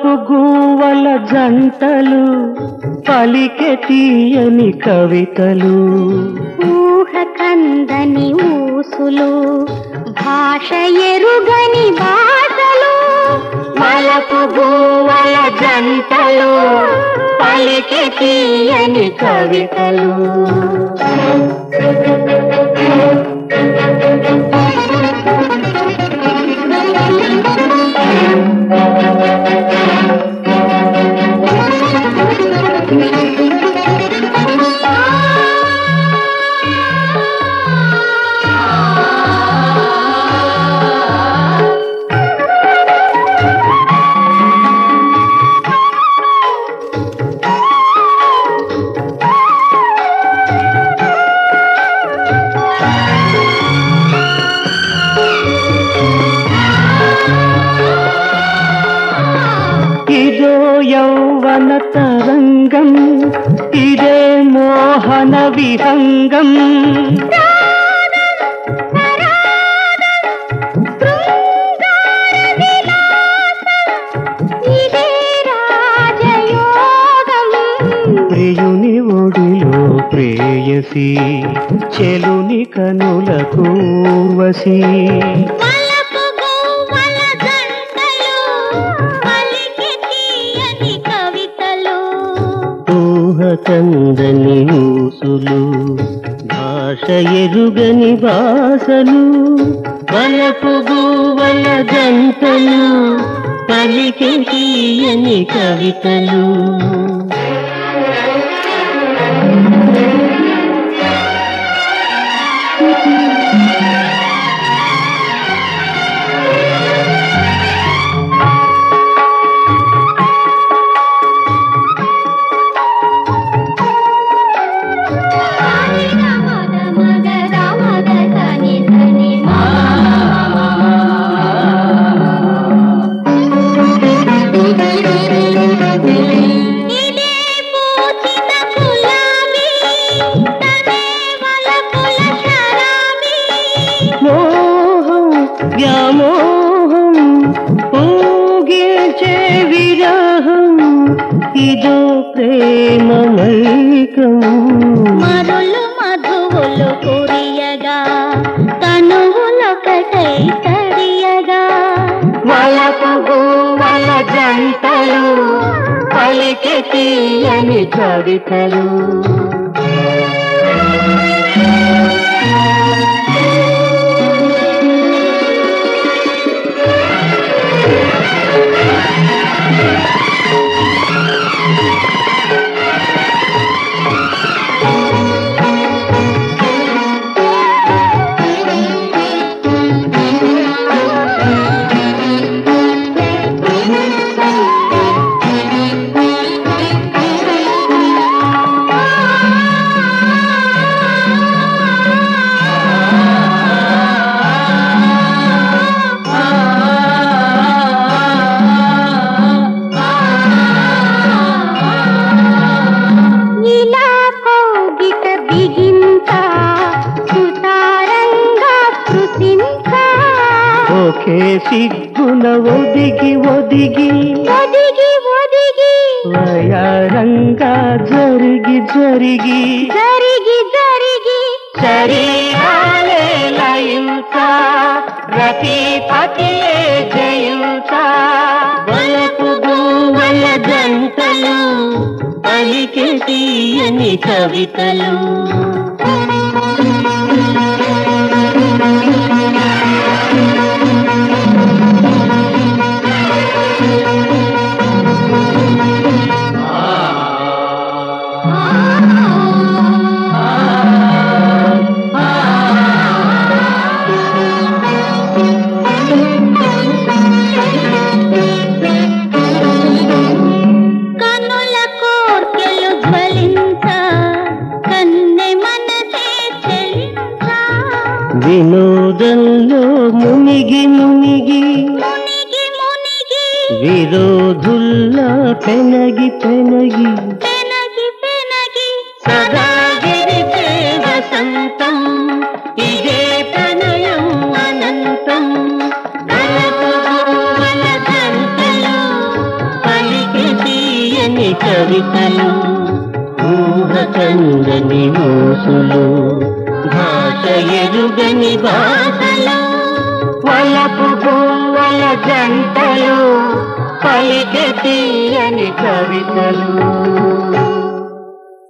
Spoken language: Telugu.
వలపు గూవల జంటలు పలికె తీయని కవితలు ఊహ కందని ఊసులు భాష ఎరుగని భాషలు వలపు గూవల జంటలు పలికె తీయని కవితలు ఇదో యౌవన తరంగం ఇదే మోహన విహంగం ఇదే రాజయోగం ప్రియుని ఒడిలో ప్రేయసి చెలుని కనుల కూర్వశి వలపు గోవల జంటలు పలికి తీయని కవితలు ఊహ కందని ఊసులు భాష ఎరుగని భాషలు వలపు గూవల జంటలు పలికి తీయని కవితలు మగ మగ మగ ధని ధని ఇదే పూచిన గులాబీ తనే వలపుల శరాబీ మోహం వ్యామోహం ఊగిల్చే విరహం ఇదో ప్రేమ మైకం మరులు మధువులు కురియగా తనువులొకటై తడియగా వలపు గోవల జంటలు పలికి తీయని కవితలు ఇలా కౌగిట బిగింత సుతారంగా స్పృశించ ఒకే సిగ్గున ఒదిగి ఒదిగి ఒదిగి ఒదిగి వయారంగా జరిగి జరిగి జరిగి జరిగి శరీరాలే లయించ రతిపతియే జయించ వలపు గోవల జంటలు పలికి తీయని కవితలు కనుల కోర్కెలు జ్వలించ కన్నె మనసే చెలించ వినోదంలో మునిగి మునిగి మునిగి మునిగి విరోధుల్లా పెనగి పెనగి పెనగి పెనగి సదా గిరిచే వసంతం ఇదే ప్రణయం అనంతం వలపు గోవల జంటలు కవితలు ఊహ కందని ఊసులు భాష ఎరుగని భాషలు వలపు పువ్వల జంటలు పలికి తీయని కవితలు